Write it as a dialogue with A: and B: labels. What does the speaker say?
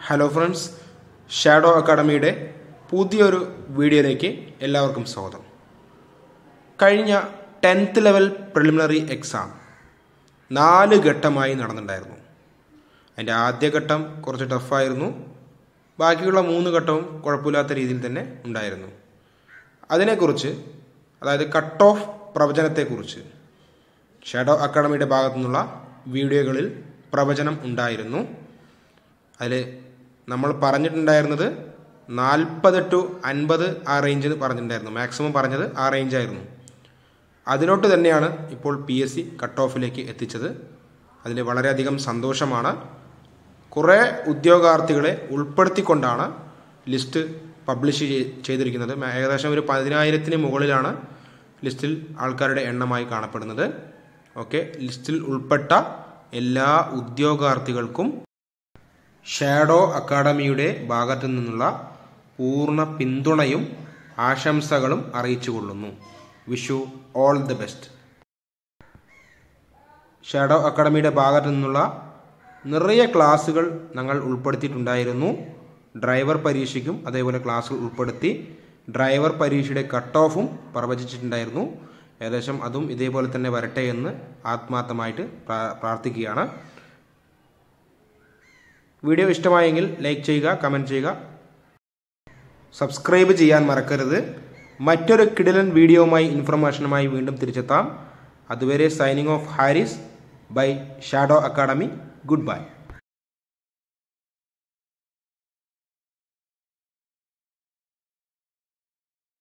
A: hello friends shadow അക്കാഡമിയുടെ പുതിയൊരു വീഡിയോയിലേക്ക് എല്ലാവർക്കും സ്വാഗതം കഴിഞ്ഞ ടെൻത്ത് ലെവൽ പ്രിലിമിനറി എക്സാം നാല് ഘട്ടമായി നടന്നിട്ടുണ്ടായിരുന്നു അതിൻ്റെ ആദ്യ ഘട്ടം കുറച്ച് ടഫായിരുന്നു ബാക്കിയുള്ള മൂന്ന് ഘട്ടവും കുഴപ്പമില്ലാത്ത രീതിയിൽ തന്നെ ഉണ്ടായിരുന്നു അതിനെക്കുറിച്ച് അതായത് കട്ട് ഓഫ് പ്രവചനത്തെക്കുറിച്ച് ഷാഡോ അക്കാഡമിയുടെ ഭാഗത്തു നിന്നുള്ള വീഡിയോകളിൽ പ്രവചനം ഉണ്ടായിരുന്നു അതിൽ നമ്മൾ പറഞ്ഞിട്ടുണ്ടായിരുന്നത് നാൽപ്പത് ടു അൻപത് ആ റേഞ്ച് പറഞ്ഞിട്ടുണ്ടായിരുന്നു മാക്സിമം പറഞ്ഞത് ആ റേഞ്ചായിരുന്നു അതിലോട്ട് തന്നെയാണ് ഇപ്പോൾ പി എസ് സി കട്ട് ഓഫിലേക്ക് എത്തിച്ചത് അതിൽ വളരെയധികം സന്തോഷമാണ് കുറേ ഉദ്യോഗാർത്ഥികളെ ഉൾപ്പെടുത്തിക്കൊണ്ടാണ് ലിസ്റ്റ് പബ്ലിഷ് ചെയ്തിരിക്കുന്നത് ഏകദേശം ഒരു പതിനായിരത്തിന് മുകളിലാണ് ലിസ്റ്റിൽ ആൾക്കാരുടെ എണ്ണമായി കാണപ്പെടുന്നത് ഓക്കെ ലിസ്റ്റിൽ ഉൾപ്പെട്ട എല്ലാ ഉദ്യോഗാർത്ഥികൾക്കും ഷാഡോ അക്കാഡമിയുടെ ഭാഗത്തു നിന്നുള്ള പൂർണ്ണ പിന്തുണയും ആശംസകളും അറിയിച്ചു കൊള്ളുന്നു Vishu all the best shadow അക്കാഡമിയുടെ ഭാഗത്തു നിന്നുള്ള നിറയെ ക്ലാസ്സുകൾ ഞങ്ങൾ ഉൾപ്പെടുത്തിയിട്ടുണ്ടായിരുന്നു ഡ്രൈവർ പരീക്ഷയ്ക്കും അതേപോലെ ക്ലാസ് ഉൾപ്പെടുത്തി ഡ്രൈവർ പരീക്ഷയുടെ കട്ട് ഓഫും പ്രവചിച്ചിട്ടുണ്ടായിരുന്നു ഏകദേശം അതും ഇതേപോലെ തന്നെ വരട്ടെ എന്ന് ആത്മാർത്ഥമായിട്ട് പ്രാർത്ഥിക്കുകയാണ് വീഡിയോ ഇഷ്ടമായെങ്കിൽ ലൈക്ക് ചെയ്യുക കമൻറ്റ് ചെയ്യുക സബ്സ്ക്രൈബ് ചെയ്യാൻ മറക്കരുത് മറ്റൊരു കിടിലൻ വീഡിയോയുമായി ഇൻഫർമേഷനുമായി വീണ്ടും തിരിച്ചെത്താം അതുവരെ signing off Haris bye shadow academy good by